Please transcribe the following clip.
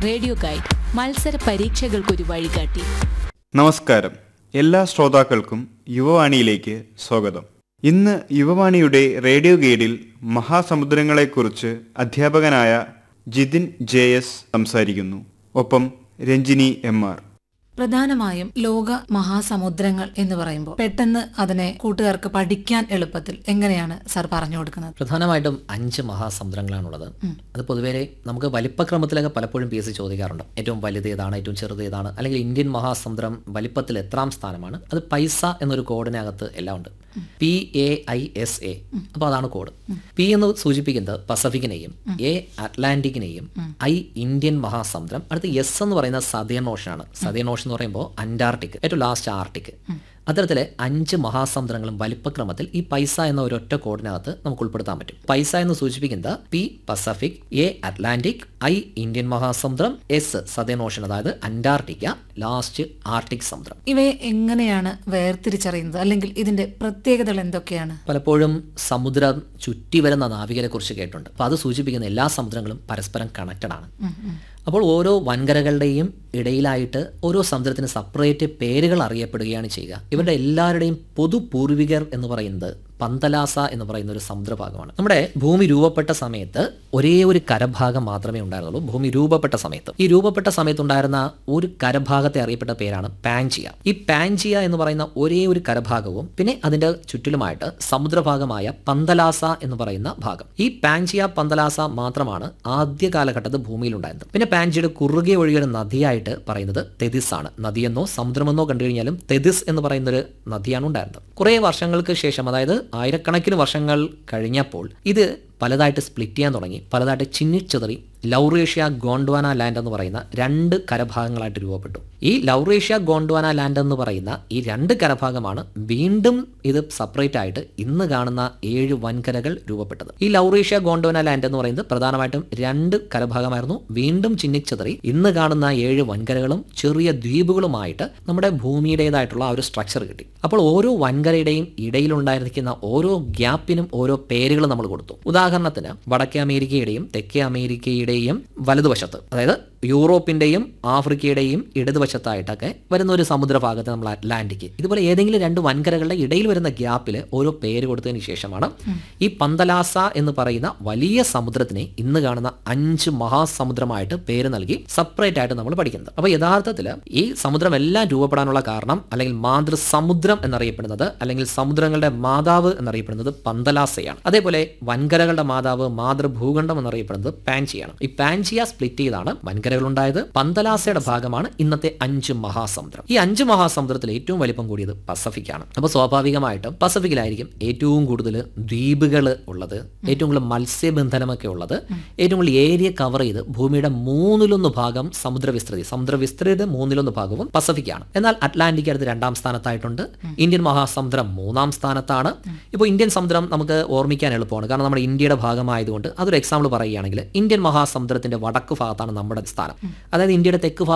radio guide മത്സര പരീക്ഷകൾക്കൊരു വഴികാട്ടി നമസ്കാരം എല്ലാ ശ്രോതാക്കൾക്കും യുവവാണിയിലേക്ക് സ്വാഗതം ഇന്ന് യുവവാണിയുടെ റേഡിയോ ഗൈഡിൽ മഹാസമുദ്രങ്ങളെക്കുറിച്ച് അധ്യാപകനായ ജിതിൻ ജെ എസ് സംസാരിക്കുന്നു ഒപ്പം രഞ്ജിനി എം ആർ പ്രധാനമായും ലോക മഹാസമുദ്രങ്ങൾ എന്ന് പറയുമ്പോൾ പെട്ടെന്ന് അതിനെ കൂട്ടുകാർക്ക് പഠിക്കാൻ എളുപ്പത്തിൽ എങ്ങനെയാണ് സാർ പറഞ്ഞു കൊടുക്കുന്നത് പ്രധാനമായിട്ടും അഞ്ച് മഹാസമുദ്രങ്ങളാണുള്ളത് അത് പൊതുവേ നമുക്ക് വലിപ്പക്രമത്തിലൊക്കെ പലപ്പോഴും പി എസ് സി ചോദിക്കാറുണ്ട് ഏറ്റവും വലുത് ഏതാണ് ഏറ്റവും ചെറുത് ഏതാണ് അല്ലെങ്കിൽ ഇന്ത്യൻ മഹാസമുദ്രം വലിപ്പത്തിൽ എത്രാം സ്ഥാനമാണ് അത് പൈസ എന്നൊരു കോഡിനകത്ത് എല്ലാം ഉണ്ട് P A I S A അപ്പോൾ അതാണ് കോഡ് പി എന്ന് സൂചിപ്പിക്കുന്നത് പസഫിക്കിനെയും എ അറ്റ്ലാന്റിക്കിനെയും ഐ ഇന്ത്യൻ മഹാസമുദ്രം അടുത്ത് എസ് എന്ന് പറയുന്നത് സതേൺ ഓഷനാണ് സതേൺ ഓഷൻ എന്ന് പറയുമ്പോൾ അന്റാർട്ടിക് ഏറ്റവും ലാസ്റ്റ് ആർട്ടിക് അത്തരത്തിലെ അഞ്ച് മഹാസമുദ്രങ്ങളും വലിപ്പക്രമത്തിൽ ഈ പൈസ എന്ന ഒരൊറ്റ കോഡിനകത്ത് നമുക്ക് ഉൾപ്പെടുത്താൻ പറ്റും പൈസ എന്ന് സൂചിപ്പിക്കുന്നത് P Pacific A Atlantic I Indian മഹാസമുദ്രം എസ് സതേൺ ഓഷൻ അതായത് അന്റാർട്ടിക്ക ലാസ്റ്റ് ആർട്ടിക് സമുദ്രം ഇവയെ എങ്ങനെയാണ് വേർതിരിച്ചറിയുന്നത് അല്ലെങ്കിൽ ഇതിന്റെ പ്രത്യേകതകൾ എന്തൊക്കെയാണ് പലപ്പോഴും സമുദ്രം ചുറ്റി വരുന്ന നാവികരെ കുറിച്ച് കേട്ടിട്ടുണ്ട് അപ്പോൾ അത് സൂചിപ്പിക്കുന്ന എല്ലാ സമുദ്രങ്ങളും പരസ്പരം കണക്റ്റഡ് ആണ് അപ്പോൾ ഓരോ വൻകരകളുടെയും ഇടയിലായിട്ട് ഓരോ സമുദ്രത്തിന് സെപ്പറേറ്റ് പേരുകൾ അറിയപ്പെടുകയാണ് ചെയ്യുക ഇവരുടെ എല്ലാവരുടെയും പൊതു പൂർവികർ എന്ന് പറയുന്നത് പന്തലാസ എന്ന് പറയുന്ന ഒരു സമുദ്രഭാഗമാണ് നമ്മുടെ ഭൂമി രൂപപ്പെട്ട സമയത്ത് ഒരേ ഒരു കരഭാഗം മാത്രമേ ഉണ്ടായിരുന്നുള്ളൂ ഭൂമി രൂപപ്പെട്ട സമയത്ത് ഈ രൂപപ്പെട്ട സമയത്ത് ഉണ്ടായിരുന്ന ഒരു കരഭാഗത്തെ അറിയപ്പെട്ട പേരാണ് പാൻജിയ ഈ പാൻജിയ എന്ന് പറയുന്ന ഒരേ ഒരു കരഭാഗവും പിന്നെ അതിന്റെ ചുറ്റിലുമായിട്ട് സമുദ്രഭാഗമായ പന്തലാസ എന്ന് പറയുന്ന ഭാഗം ഈ പാൻജിയ പന്തലാസ മാത്രമാണ് ആദ്യ കാലഘട്ടത്തിൽ ഭൂമിയിൽ ഉണ്ടായിരുന്നത് പിന്നെ പാൻജിയുടെ കുറുകെ ഒഴുകിയ ഒരു നദിയായിട്ട് പറയുന്നത് തെതിസ് ആണ് നദിയെന്നോ സമുദ്രമെന്നോ കണ്ടു കഴിഞ്ഞാലും തെതിസ് എന്ന് പറയുന്ന ഒരു നദിയാണ് ഉണ്ടായിരുന്നത് കുറേ വർഷങ്ങൾക്ക് ശേഷം അതായത് ആയിരക്കണക്കിന് വർഷങ്ങൾ കഴിഞ്ഞപ്പോൾ ഇത് പലതായിട്ട് സ്പ്ലിറ്റ് ചെയ്യാൻ തുടങ്ങി പലതായിട്ട് ചിന്നിച്ചിതറി ലൗറേഷ്യ ഗോണ്ട്വാന ലാൻഡ് എന്ന് പറയുന്ന രണ്ട് കരഭാഗങ്ങളായിട്ട് രൂപപ്പെട്ടു ഈ ലൗറേഷ്യ ഗോണ്ട്വാന ലാൻഡ് എന്ന് പറയുന്ന ഈ രണ്ട് കരഭാഗമാണ് വീണ്ടും ഇത് സെപ്പറേറ്റ് ആയിട്ട് ഇന്ന് കാണുന്ന ഏഴ് വൻകരകൾ രൂപപ്പെട്ടത് ഈ ലൗറേഷ്യ ഗോണ്ട്വാന ലാൻഡ് എന്ന് പറയുന്നത് പ്രധാനമായിട്ടും രണ്ട് കരഭാഗമായിരുന്നു വീണ്ടും ചിന്നിച്ചിതറി ഇന്ന് കാണുന്ന ഏഴ് വൻകരകളും ചെറിയ ദ്വീപുകളുമായിട്ട് നമ്മുടെ ഭൂമിയുടേതായിട്ടുള്ള ആ ഒരു സ്ട്രക്ചർ കിട്ടി അപ്പോൾ ഓരോ വൻകരയുടെയും ഇടയിലുണ്ടായിരിക്കുന്ന ഓരോ ഗ്യാപ്പിനും ഓരോ പേരുകൾ നമ്മൾ കൊടുത്തു ഉദാഹരണത്തിന് വടക്കേ അമേരിക്കയുടെയും തെക്കേ അമേരിക്കയുടെയും വലതുവശത്ത് അതായത് യൂറോപ്പിന്റെയും ആഫ്രിക്കയുടെയും ഇടതുവശത്തായിട്ടൊക്കെ വരുന്ന ഒരു സമുദ്രഭാഗത്ത് നമ്മൾ അറ്റ്ലാന്റിക് ഇതുപോലെ ഏതെങ്കിലും രണ്ട് വൻകരകളുടെ ഇടയിൽ വരുന്ന ഗ്യാപ്പിൽ ഓരോ പേര് കൊടുത്തതിന് ശേഷമാണ് ഈ പന്തലാസ എന്ന് പറയുന്ന വലിയ സമുദ്രത്തിനെ ഇന്ന് കാണുന്ന അഞ്ച് മഹാസമുദ്രമായിട്ട് പേര് നൽകി സെപ്പറേറ്റ് ആയിട്ട് നമ്മൾ പഠിക്കുന്നത് അപ്പോൾ യഥാർത്ഥത്തിൽ ഈ സമുദ്രം എല്ലാം രൂപപ്പെടാനുള്ള കാരണം അല്ലെങ്കിൽ മാതൃസമുദ്രം എന്നറിയപ്പെടുന്നത് അല്ലെങ്കിൽ സമുദ്രങ്ങളുടെ മാതാവ് എന്നറിയപ്പെടുന്നത് പന്തലാസയാണ് അതേപോലെ വൻകരകളുടെ മാതാവ് മാതൃഭൂഖണ്ഡം എന്നറിയപ്പെടുന്നത് പാൻജിയാണ് ഈ പാൻജിയ സ്പ്ലിറ്റ് ചെയ്താണ് വൻകരകൾ ഉണ്ടായത് പന്തലാസയുടെ ഭാഗമാണ് ഇന്നത്തെ അഞ്ച് മഹാസമുദ്രം ഈ അഞ്ച് മഹാസമുദ്രത്തിൽ ഏറ്റവും വലിപ്പം കൂടിയത് പസഫിക് ആണ് അപ്പോൾ സ്വാഭാവികമായിട്ടും പസഫിക്കിലായിരിക്കും ഏറ്റവും കൂടുതൽ ദ്വീപുകൾ ഉള്ളത് ഏറ്റവും കൂടുതൽ മത്സ്യബന്ധനമൊക്കെ ഉള്ളത് ഏറ്റവും കൂടുതൽ ഏരിയ കവർ ചെയ്ത് ഭൂമിയുടെ മൂന്നിലൊന്ന് ഭാഗം സമുദ്ര വിസ്തൃതി സമുദ്ര വിസ്തൃതി മൂന്നിലൊന്ന് ഭാഗവും പസഫിക്കാണ് എന്നാൽ അറ്റ്ലാന്റിക് അടുത്ത് രണ്ടാം സ്ഥാനത്തായിട്ടുണ്ട് ഇന്ത്യൻ മഹാസമുദ്രം മൂന്നാം സ്ഥാനത്താണ് ഇപ്പോൾ ഇന്ത്യൻ സമുദ്രം നമുക്ക് ഓർമ്മിക്കാൻ എളുപ്പമാണ് കാരണം നമ്മുടെ ഇന്ത്യയുടെ ഭാഗമായതുകൊണ്ട് അതൊരു എക്സാമ്പിൾ പറയുകയാണെങ്കിൽ ഇന്ത്യൻ മഹാസമുദ്രത്തിന്റെ വടക്ക് ഭാഗത്താണ് നമ്മുടെ സ്ഥാനം അതായത് ഇന്ത്യയുടെ തെക്ക് ഭാഗം